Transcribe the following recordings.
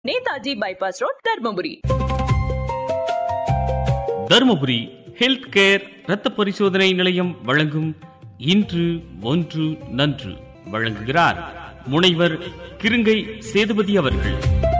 Netaji bypass road Dharmapuri Dharmapuri health care இரத்த பரிசோதனை நிலையம் வழங்கும் இன்று ஒன்று நன்று வழங்குகிறார் முனைவர் கிருங்கை சேதுபதி அவர்கள்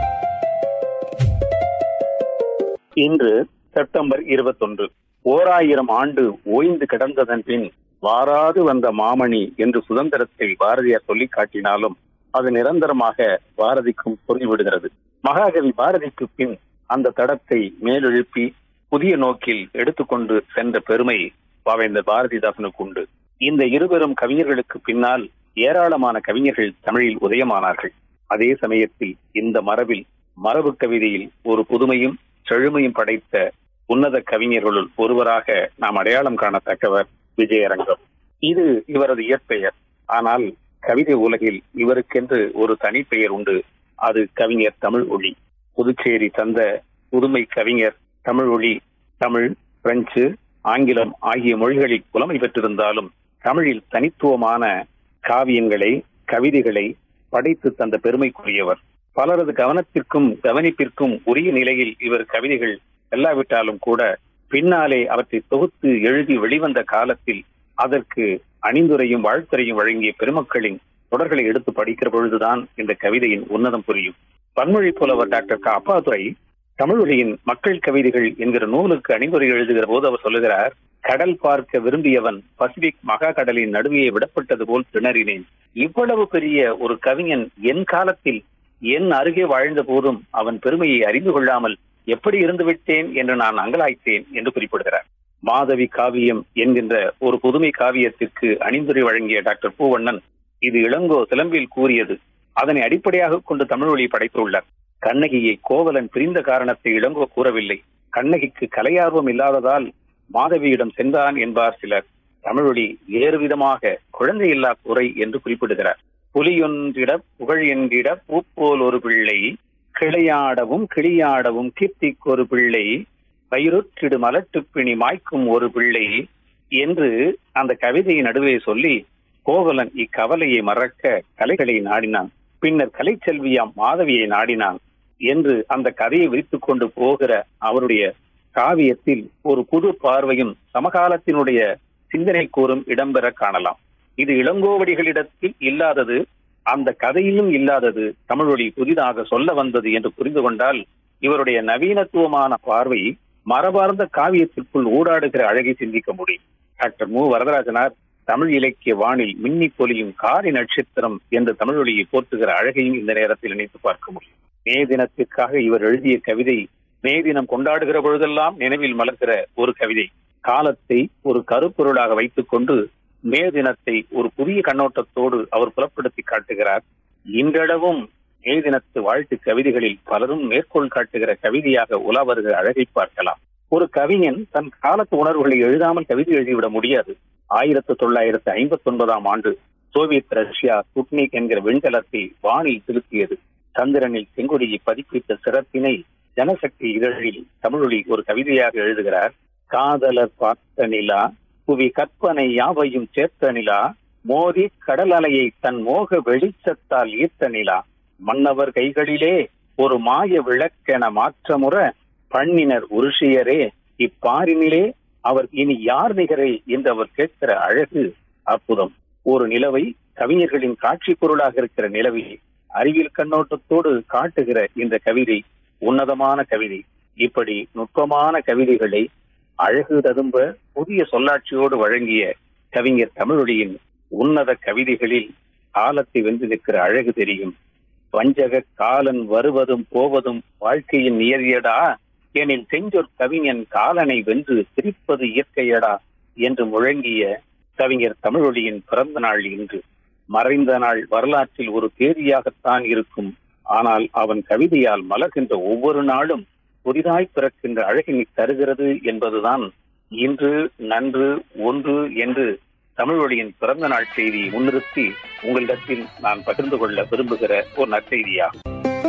இன்று செப்டம்பர் இருபத்தொன்று ஓர் ஆயிரம் ஆண்டு ஓய்ந்து கிடந்ததன் பின் வாராது வந்த மாமணி என்று சுதந்திரத்தை பாரதியார் சொல்லிக் காட்டினாலும் அது நிரந்தரமாக பாரதிக்கும் பொருள்விடுகிறது மகாகவி பாரதிக்கு பின் அந்த தடத்தை மேலெழுப்பி புதிய நோக்கில் எடுத்துக்கொண்டு சென்ற பெருமை பாவேந்தர் பாரதிதாசனுக்கு உண்டு இந்த இருவரும் கவிஞர்களுக்கு பின்னால் ஏராளமான கவிஞர்கள் தமிழில் உதயமானார்கள் அதே சமயத்தில் இந்த மரபில் மரபு கவிதையில் ஒரு புதுமையும் செழுமையும் படைத்த உன்னத கவிஞர்களுள் ஒருவராக நாம் அடையாளம் காணத்தக்கவர் விஜயரங்கம் இது இவரது இயற்பெயர் ஆனால் கவிதை உலகில் இவருக்கென்று ஒரு தனிப்பெயர் உண்டு அது கவிஞர் தமிழ் ஒளி புதுச்சேரி தந்த புதுமை கவிஞர் தமிழ் ஒளி தமிழ் பிரெஞ்சு ஆங்கிலம் ஆகிய மொழிகளில் புலமை பெற்றிருந்தாலும் தமிழில் தனித்துவமான காவியங்களை கவிதைகளை படைத்து தந்த பெருமைக்குரியவர் பலரது கவனத்திற்கும் கவனிப்பிற்கும் உரிய நிலையில் இவர் கவிதைகள் செல்லாவிட்டாலும் கூட பின்னாலே அவற்றை தொகுத்து எழுதி வெளிவந்த காலத்தில் அதற்கு அணிந்துரையும் வாழ்த்துரையும் வழங்கிய பெருமக்களின் தொடர்களை எடுத்து படிக்கிற பொழுதுதான் இந்த கவிதையின் உன்னதம் புரியும் பன்மொழி புலவர் டாக்டர் க அப்பாதுரை தமிழொலியின் மக்கள் கவிதைகள் என்கிற நூலுக்கு அணிந்துரை எழுதுகிற போது அவர் சொல்லுகிறார் கடல் பார்க்க விரும்பியவன் பசிபிக் மகா கடலின் நடுவே விடப்பட்டது போல் திணறினேன் இவ்வளவு பெரிய ஒரு கவிஞன் என் காலத்தில் என் அருகே வாழ்ந்த போதும் அவன் பெருமையை அறிந்து கொள்ளாமல் எப்படி இருந்து விட்டேன் என்று நான் அங்கலாய்த்தேன் என்று குறிப்பிடுகிறார் மாதவி காவியம் என்கின்ற ஒரு புதுமை காவியத்திற்கு அணிந்துரை வழங்கிய டாக்டர் பூவண்ணன் இது இளங்கோ சிலம்பில் கூறியது அதனை அடிப்படையாக கொண்டு தமிழொலி படைத்துள்ளார் கண்ணகியை கோவலன் பிரிந்த காரணத்தை இளங்கோ கூறவில்லை கண்ணகிக்கு கலையார்வம் இல்லாததால் மாதவியிடம் சென்றான் என்பார் சிலர் தமிழொலி வேறு விதமாக குழந்தையில்லா குறை என்று குறிப்பிடுகிறார் புலியொன்றிட புகழ் என்றிட பூப்போல் ஒரு பிள்ளை கிளையாடவும் கிளியாடவும் கீர்த்திக்கு ஒரு பிள்ளை வயிறுற்றிடு மலட்டுப்பிணி மாய்க்கும் ஒரு பிள்ளை என்று அந்த கவிதையின் நடுவே சொல்லி கோவலன் இக்கவலையை மறக்க கலைகளை நாடினான் பின்னர் கலைச்செல்வியாம் மாதவியை நாடினான் என்று அந்த கதையை விரித்துக் கொண்டு போகிற அவருடைய காவியத்தில் ஒரு புது பார்வையும் சமகாலத்தினுடைய சிந்தனை கூறும் இடம்பெற காணலாம் இது இளங்கோவடிகளிடத்தில் இல்லாதது அந்த கதையிலும் இல்லாதது தமிழொலி புதிதாக சொல்ல வந்தது என்று புரிந்து கொண்டால் இவருடைய நவீனத்துவமான பார்வை மரபார்ந்த காவியத்திற்குள் ஊடாடுகிற அழகை சிந்திக்க முடியும் டாக்டர் மு வரதராஜனார் தமிழ் இலக்கிய வானில் மின்னி பொலியும் காரி நட்சத்திரம் என்று தமிழொலியை போற்றுகிற அழகையும் இந்த நேரத்தில் நினைத்து பார்க்க முடியும் மே தினத்திற்காக இவர் எழுதிய கவிதை மே தினம் கொண்டாடுகிற பொழுதெல்லாம் நினைவில் மலர்கிற ஒரு கவிதை காலத்தை ஒரு கருப்பொருளாக வைத்துக் கொண்டு மே தினத்தை ஒரு புதிய கண்ணோட்டத்தோடு அவர் புலப்படுத்தி காட்டுகிறார் இன்றளவும் மே தினத்து வாழ்த்து கவிதைகளில் பலரும் மேற்கோள் காட்டுகிற கவிதையாக உலா வருகிற அழகை பார்க்கலாம் ஒரு கவிஞன் தன் காலத்து உணர்வுகளை எழுதாமல் கவிதை எழுதிவிட முடியாது ஆயிரத்தி தொள்ளாயிரத்தி ஐம்பத்தி ஒன்பதாம் ஆண்டு சோவியத் ரஷ்யா ஸ்புட்னிக் என்கிற விண்கலத்தை வானில் செலுத்தியது சந்திரனில் செங்கொடியை பதிப்பித்த சிறப்பினை ஜனசக்தி இதழில் தமிழொலி ஒரு கவிதையாக எழுதுகிறார் காதலர் பார்த்த நிலா புவி கற்பனை யாவையும் சேர்த்த நிலா மோதி கடல் அலையை தன் மோக வெளிச்சத்தால் ஈர்த்த நிலா மன்னவர் கைகளிலே ஒரு மாய விளக்கென மாற்றமுற பண்ணினர் உருஷியரே இப்பாரினிலே அவர் இனி யார் நிகரே என்று அவர் கேட்கிற அழகு அற்புதம் ஒரு நிலவை கவிஞர்களின் காட்சி பொருளாக இருக்கிற நிலவை அறிவியல் கண்ணோட்டத்தோடு காட்டுகிற இந்த கவிதை உன்னதமான கவிதை இப்படி நுட்பமான கவிதைகளை அழகு ததும்ப புதிய சொல்லாட்சியோடு வழங்கிய கவிஞர் தமிழொலியின் உன்னத கவிதைகளில் காலத்தை வென்று நிற்கிற அழகு தெரியும் வஞ்சக காலன் வருவதும் போவதும் வாழ்க்கையின் நியதியடா எனில் செஞ்சொற் கவிஞன் காலனை வென்று சிரிப்பது இயற்கையடா என்று முழங்கிய கவிஞர் தமிழொலியின் பிறந்த நாள் இன்று மறைந்த நாள் வரலாற்றில் ஒரு தேதியாகத்தான் இருக்கும் ஆனால் அவன் கவிதையால் மலர்கின்ற ஒவ்வொரு நாளும் புதிதாய் பிறக்கின்ற அழகினை தருகிறது என்பதுதான் இன்று நன்று ஒன்று என்று தமிழொலியின் பிறந்த நாள் செய்தியை முன்னிறுத்தி உங்களிடத்தில் நான் பகிர்ந்து கொள்ள விரும்புகிற ஒரு நற்செய்தியாகும்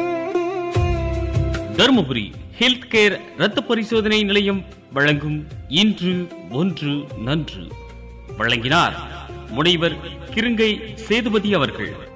தருமபுரி ஹெல்த் கேர் இரத்த பரிசோதனை நிலையம் வழங்கும் இன்று ஒன்று நன்று வழங்கினார் முனைவர் கிருங்கை சேதுபதி அவர்கள்